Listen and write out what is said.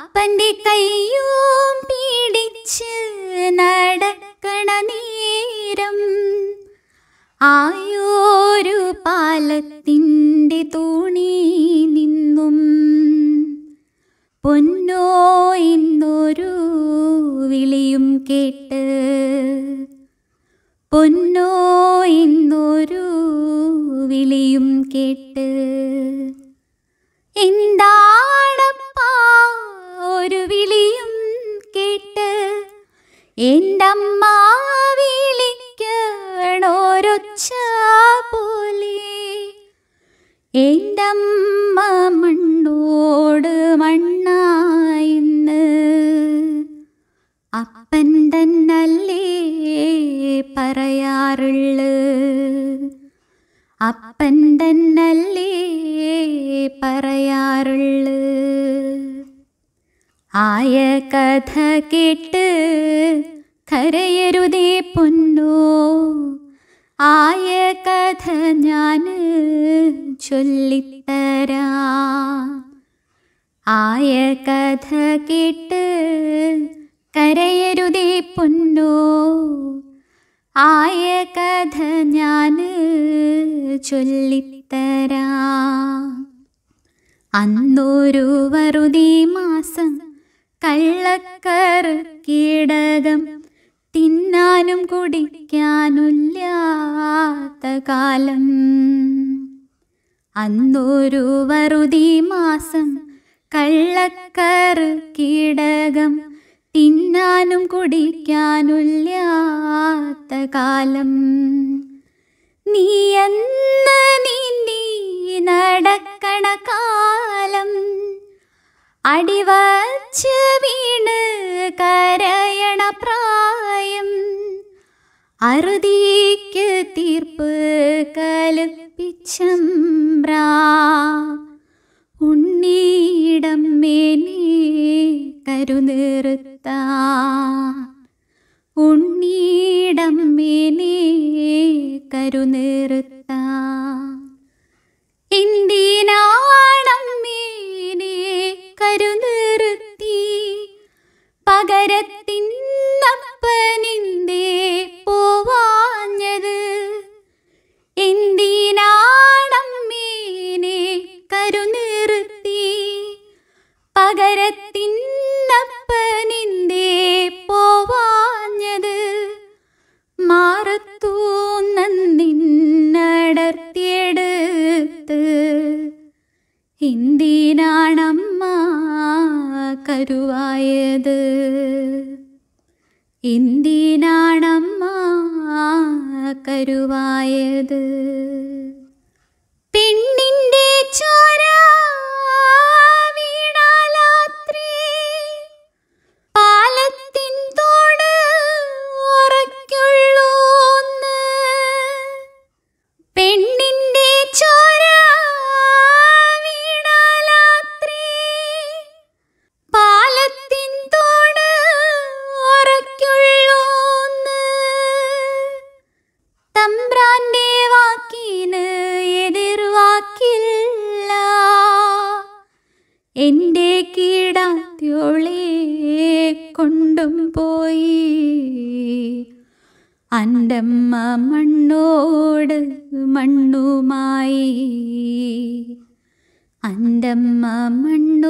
അപ്പന്റെ കയ്യും പിടിച്ച് നടക്കണ നേരം ആയോരു പാലത്തിൻ്റെ തൂണി നിന്നും പൊന്നോ എന്നൊരു വിളിയും കേട്ട് പൊന്നോ എന്നൊരു വിളിയും കേട്ട് എന്താണപ്പാ ഒരു വിളിയും കേട്ട് എൻ്റമ്മ വിളിക്കണോരൊച്ച പോലെ എൻ്റമ്മ മണ്ണോട് മണ്ണായിന്ന് അപ്പൻ തന്നല്ലേ പറയാറുള്ളു അപ്പൻ തന്നല്ലേ പറയാറുള്ളു ആയ കഥ കേട്ട് കരയരുതേ പൊന്നോ ആയ കഥ ഞാൻ ചൊല്ലിത്തരാ ആയ കഥ കേട്ട് കരയരുതേ പൊന്നോ ആയ കഥ ഞാൻ ചൊല്ലിത്തരാ അന്നൊരു വറുതി മാസം കള്ളക്കറ് കീടകം തിന്നാനും കുടിക്കാനില്ലാത്ത കാലം അന്നൊരു വറുതി മാസം കള്ളക്കറ് കീടകം തിന്നാനും കുടിക്കാനില്ലാത്ത കാലം നീ എന്ന് നീന്തി നടക്കണ കാലം അടിവച്ച് വീണ് കരയണ പ്രായം അറുതിക്ക് തീർപ്പ് കലുപ്പിച്ചമ്പ്രാ ഉണ്ണീടം മേനി കരുനിറുത്ത ഉണ്ണീടം മേനി കരുനിറുത്ത ഇന്ത്യനാണം മേനെ കരുനിറുത്തി പകരത്തിന്നപ്പനിന്തേ പോവാഞ്ഞത് എന്തിനാണം മേനെ കരുനിറുത്തി പകരത്തിന്നപ്പനിന്തേ പോവാഞ്ഞത് മാറത്തു നന്നിന്നടർത്തിയെടുത്ത് എന്തിനാണമ്മ കരുവായത് എന്തിനാണമ്മ കരുവായത് പെണ്ണിൻ്റെ ചോര വീണാലാത്രേ പാലത്തിൻ തോട് ഉറയ്ക്കുള്ളൂന്ന് പെണ്ണിൻ്റെ ചോര വീണാലാത്രേ പാലത്തിൻ തോട് ഉറയ്ക്കുള്ളൂന്ന് തമ്പ്രാന്റെ വാക്കിന് എതിർവാക്കില്ല എൻ്റെ കീടാത്യോളെ കൊണ്ടും പോയി അൻ്റമ്മ മണ്ണോട് മണ്ണുമായി അൻ്റമ്മ മണ്ണോട്